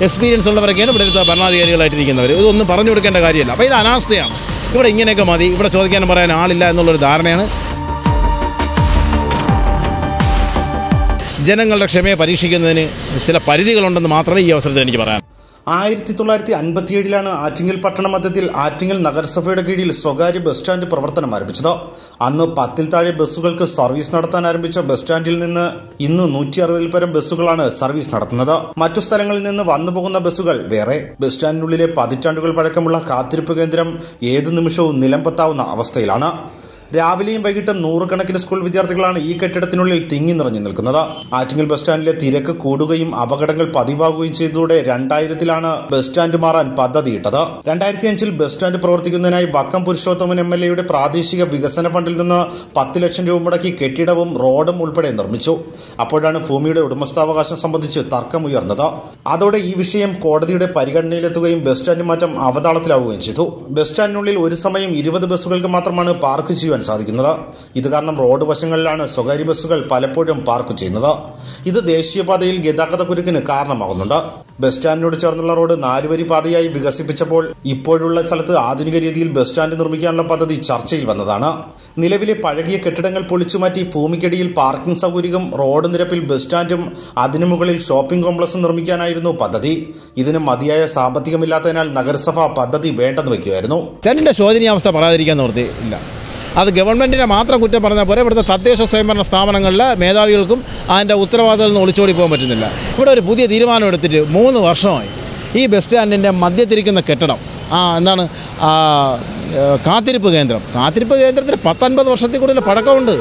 experience ഉള്ളവരൊക്കെയാണ് ഇവിടെ അടുത്ത ഭരണാധികാരികളായിട്ടിരിക്കുന്നവർ ഇതൊന്നും പറഞ്ഞു കൊടുക്കേണ്ട കാര്യമില്ല അപ്പോൾ ഇത് അനാസ്ഥയാണ് ഇവിടെ ഇങ്ങനെയൊക്കെ മതി ഇവിടെ ചോദിക്കാനും പറയാൻ ആളില്ല എന്നുള്ളൊരു ധാരണയാണ് ജനങ്ങളുടെ ക്ഷമയെ പരീക്ഷിക്കുന്നതിന് ചില പരിധികളുണ്ടെന്ന് മാത്രമേ ഈ അവസരത്തിൽ എനിക്ക് പറയാൻ ആയിരത്തി തൊള്ളായിരത്തി അൻപത്തിയേഴിലാണ് ആറ്റിങ്ങൽ പട്ടണ മധ്യത്തിൽ ആറ്റിങ്ങൽ നഗരസഭയുടെ കീഴിൽ സ്വകാര്യ ബസ് സ്റ്റാൻഡ് പ്രവർത്തനം ആരംഭിച്ചത് അന്ന് പത്തിൽ താഴെ ബസ്സുകൾക്ക് സർവീസ് നടത്താൻ ആരംഭിച്ച ബസ് സ്റ്റാൻഡിൽ നിന്ന് ഇന്ന് നൂറ്റി അറുപതിൽ പരം ബസ്സുകളാണ് സർവീസ് നടത്തുന്നത് മറ്റു സ്ഥലങ്ങളിൽ നിന്ന് വന്നു പോകുന്ന ബസ്സുകൾ വേറെ ബസ് സ്റ്റാൻഡിനുള്ളിലെ പതിറ്റാണ്ടുകൾ പഴക്കമുള്ള കാത്തിരിപ്പ് കേന്ദ്രം ഏതു നിമിഷവും നിലംപത്താവുന്ന അവസ്ഥയിലാണ് രാവിലെയും വൈകിട്ടും നൂറുകണക്കിന് സ്കൂൾ വിദ്യാർത്ഥികളാണ് ഈ കെട്ടിടത്തിനുള്ളിൽ തിങ്ങി നിറഞ്ഞു നിൽക്കുന്നത് ആറ്റിങ്ങൽ ബസ് സ്റ്റാൻഡിലെ തിരക്ക് കൂടുകയും അപകടങ്ങൾ പതിവാകുകയും ചെയ്തതോടെ രണ്ടായിരത്തിലാണ് ബസ് സ്റ്റാൻഡ് മാറാൻ പദ്ധതിയിട്ടത് രണ്ടായിരത്തി അഞ്ചിൽ ബസ് സ്റ്റാൻഡ് പ്രവർത്തിക്കുന്നതിനായി വക്കം പുരുഷോത്തമൻ എം എൽ എയുടെ പ്രാദേശിക വികസന ഫണ്ടിൽ നിന്ന് പത്ത് ലക്ഷം രൂപ മുടക്കി കെട്ടിടവും റോഡും ഉൾപ്പെടെ നിർമ്മിച്ചു അപ്പോഴാണ് ഭൂമിയുടെ ഉടമസ്ഥാവകാശം സംബന്ധിച്ച് തർക്കമുയർന്നത് അതോടെ ഈ വിഷയം കോടതിയുടെ പരിഗണനയിലെത്തുകയും ബസ് സ്റ്റാൻഡ് മാറ്റം അവതാളത്തിലാവുകയും ചെയ്തു ബസ് സ്റ്റാൻഡിനുള്ളിൽ ഒരു സമയം ഇരുപത് ബസ്സുകൾക്ക് മാത്രമാണ് പാർക്ക് ചെയ്യുവാൻ സാധിക്കുന്നത് ഇത് കാരണം റോഡ് വശങ്ങളിലാണ് സ്വകാര്യ ബസ്സുകൾ പലപ്പോഴും പാർക്ക് ചെയ്യുന്നത് ഇത് ദേശീയപാതയിൽ ഗതാഗത കുരുക്കിന് കാരണമാകുന്നുണ്ട് ബസ് സ്റ്റാൻഡിനോട് ചേർന്നുള്ള റോഡ് നാലുവരി പാതയായി വികസിപ്പിച്ചപ്പോൾ ഇപ്പോഴുള്ള സ്ഥലത്ത് ആധുനിക രീതിയിൽ ബസ് സ്റ്റാൻഡ് നിർമ്മിക്കാനുള്ള പദ്ധതി ചർച്ചയിൽ വന്നതാണ് നിലവിലെ പഴകിയ കെട്ടിടങ്ങൾ പൊളിച്ചുമാറ്റി ഭൂമിക്കടിയിൽ പാർക്കിംഗ് സൗകര്യവും റോഡ് നിരപ്പിൽ ബസ് സ്റ്റാൻഡും അതിനു മുകളിൽ ഷോപ്പിംഗ് കോംപ്ലക്സും നിർമ്മിക്കാനായിരുന്നു പദ്ധതി ഇതിന് മതിയായ സാമ്പത്തികമില്ലാത്തതിനാൽ നഗരസഭ പദ്ധതി വേണ്ടെന്ന് വയ്ക്കുമായിരുന്നു ചെല്ലിൻ്റെ ശോചനീയാവസ്ഥ പറയാതിരിക്കാൻ നിവൃത്തി ഇല്ല അത് ഗവൺമെൻറ്റിനെ മാത്രം കുറ്റം പറഞ്ഞാൽ പോരെ ഇവിടുത്തെ തദ്ദേശ സ്വയംഭരണ സ്ഥാപനങ്ങളിലെ മേധാവികൾക്കും അതിൻ്റെ ഉത്തരവാദിത്തത്തിൽ നിന്ന് ഒളിച്ചോടി പോകാൻ പറ്റുന്നില്ല ഇവിടെ ഒരു പുതിയ തീരുമാനം എടുത്തിട്ട് മൂന്ന് വർഷമായി ഈ ബസ് സ്റ്റാൻഡിൻ്റെ മധ്യത്തിരിക്കുന്ന കെട്ടിടം ആ എന്താണ് ആ, ഏ, കാത്തിരിപ്പ് കേന്ദ്രം കാത്തിരിപ്പ് കേന്ദ്രത്തിന് പത്തൊൻപത് വർഷത്തിൽ കൂടുതൽ പഴക്കമുണ്ട്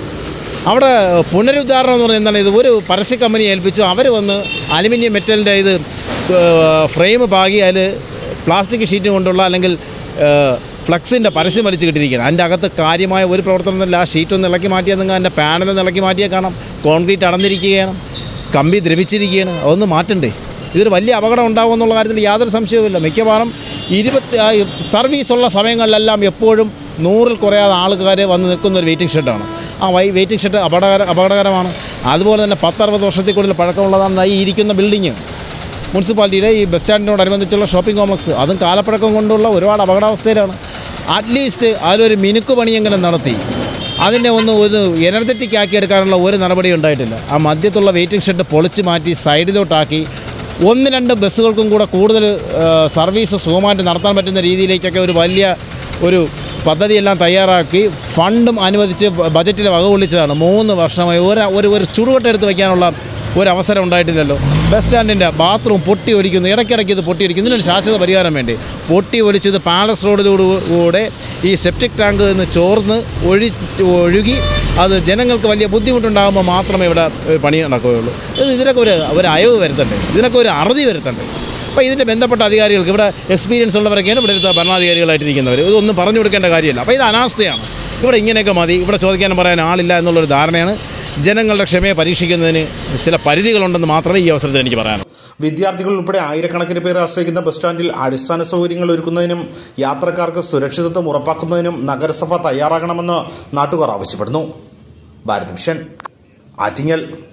അവിടെ പുനരുദ്ധാരണം എന്ന് പറയുന്നത് എന്താണ് ഇത് ഒരു പരസ്യ കമ്പനി ഏൽപ്പിച്ചു അവർ വന്ന് അലുമിനിയം മെറ്റലിൻ്റെ ഇത് ഫ്രെയിം പാകി അതിൽ പ്ലാസ്റ്റിക് ഷീറ്റ് കൊണ്ടുള്ള അല്ലെങ്കിൽ ഫ്ലക്സിൻ്റെ പരസ്യം വലിച്ചു കിട്ടിയിരിക്കുകയാണ് അതിൻ്റെ അകത്ത് കാര്യമായ ഒരു പ്രവർത്തനമില്ല ആ ഷീറ്റൊന്ന് ഇളക്കി മാറ്റിയാൽ നിങ്ങൾ അതിൻ്റെ പാനലൊന്ന് ഇളക്കി മാറ്റിയാൽ കാണാം കോൺക്രീറ്റ് അടന്നിരിക്കുകയാണ് കമ്പി ദ്രവിച്ചിരിക്കുകയാണ് അതൊന്ന് മാറ്റണ്ടേ ഇതൊരു വലിയ അപകടം ഉണ്ടാകും എന്നുള്ള കാര്യത്തിൽ യാതൊരു സംശയവുമില്ല മിക്കവാറും ഇരുപത്തി ആ, സർവീസുള്ള സമയങ്ങളിലെല്ലാം എപ്പോഴും നൂറിൽ കുറയാതെ ആൾക്കാർ വന്ന് നിൽക്കുന്ന ഒരു വെയിറ്റിംഗ് ഷെഡാണ് ആ വൈ വെയിറ്റിംഗ് ഷെഡ് അപകടകര അപകടകരമാണ് അതുപോലെ തന്നെ പത്തറുപത് വർഷത്തിൽ കൂടുതൽ പഴക്കമുള്ളതാണ് ഈ ഇരിക്കുന്ന ബിൽഡിങ് മുനിസിപ്പാലിറ്റിയിലെ ഈ ബസ് സ്റ്റാൻഡിനോടനുബന്ധിച്ചുള്ള ഷോപ്പിംഗ് കോംപ്ലക്സ് അതും കാലപ്പഴക്കം കൊണ്ടുള്ള ഒരുപാട് അപകടാവസ്ഥയിലാണ് അറ്റ്ലീസ്റ്റ് അതിലൊരു മിനുക്ക് പണിയെങ്കിലും നടത്തി അതിനെ ഒന്ന് ഒരു എനർജറ്റിക് ആക്കി എടുക്കാനുള്ള ഒരു നടപടി ഉണ്ടായിട്ടില്ല ആ മധ്യത്തുള്ള വെയിറ്റിംഗ് ഷെഡ് പൊളിച്ച് മാറ്റി സൈഡിലോട്ടാക്കി ഒന്ന് രണ്ട് ബസ്സുകൾക്കും കൂടെ കൂടുതൽ ആ, സർവീസ് സുഖമായിട്ട് നടത്താൻ പറ്റുന്ന രീതിയിലേക്കൊക്കെ ഒരു വലിയ ഒരു പദ്ധതിയെല്ലാം തയ്യാറാക്കി ഫണ്ടും അനുവദിച്ച് ബ- ബജറ്റിൽ വകകൊള്ളിച്ചതാണ് മൂന്ന് വർഷമായി ഒരു ഒരു ഒരു ചുടുകട്ട എടുത്ത് വയ്ക്കാനുള്ള ഒരു അവസരം ഉണ്ടായിട്ടില്ലല്ലോ ബസ് സ്റ്റാൻഡിൻ്റെ ബാത്റൂം പൊട്ടി ഒലിക്കുന്നു ഇടയ്ക്കിടയ്ക്ക് ഇത് പൊട്ടി ഒലിക്കുന്നു ഇതിനൊരു ശാശ്വത പരിഹാരം വേണ്ടി പൊട്ടി ഒലിച്ചത് പാലസ് റോഡിലൂടെ ഈ സെപ്റ്റിക് ടാങ്ക് നിന്ന് ചോർന്ന് ഒഴി ഒഴുകി അത് ജനങ്ങൾക്ക് വലിയ ബുദ്ധിമുട്ടുണ്ടാകുമ്പോൾ മാത്രമേ ഇവിടെ ഒരു പണി നടക്കുകയുള്ളൂ ഇത് ഇതിനൊക്കെ ഒരു ഒരു അയവ് വരുത്തണ്ടേ ഇതിനൊക്കെ ഒരു അറുതി വരുത്തണ്ടേ അപ്പോൾ ഇതിൻ്റെ ബന്ധപ്പെട്ട അധികാരികൾക്ക് ഇവിടെ എക്സ്പീരിയൻസ് ഉള്ളവരൊക്കെയാണ് ഇവിടെ അടുത്ത ഭരണാധികാരികളായിട്ടിരിക്കുന്നവർ ഇതൊന്നും പറഞ്ഞു കൊടുക്കേണ്ട കാര്യമില്ല അപ്പോൾ ഇത് അനാസ്ഥയാണ് ഇവിടെ ഇങ്ങനെയൊക്കെ മതി ഇവിടെ ചോദിക്കാനും പറയാൻ ആളില്ല എന്നുള്ളൊരു ധാരണയാണ് ജനങ്ങളുടെ ക്ഷമയെ പരീക്ഷിക്കുന്നതിന് ചില പരിധികളുണ്ടെന്ന് മാത്രമേ ഈ അവസരത്തിൽ എനിക്ക് പറയാനുള്ളൂ വിദ്യാർത്ഥികൾ ഉൾപ്പെടെ ആയിരക്കണക്കിന് പേർ ആശ്രയിക്കുന്ന ബസ് സ്റ്റാൻഡിൽ അടിസ്ഥാന സൗകര്യങ്ങൾ ഒരുക്കുന്നതിനും യാത്രക്കാർക്ക് സുരക്ഷിതത്വം ഉറപ്പാക്കുന്നതിനും നഗരസഭ തയ്യാറാകണമെന്ന് നാട്ടുകാർ ആവശ്യപ്പെടുന്നു ഭാരത് വിഷൻ ആറ്റിങ്ങൽ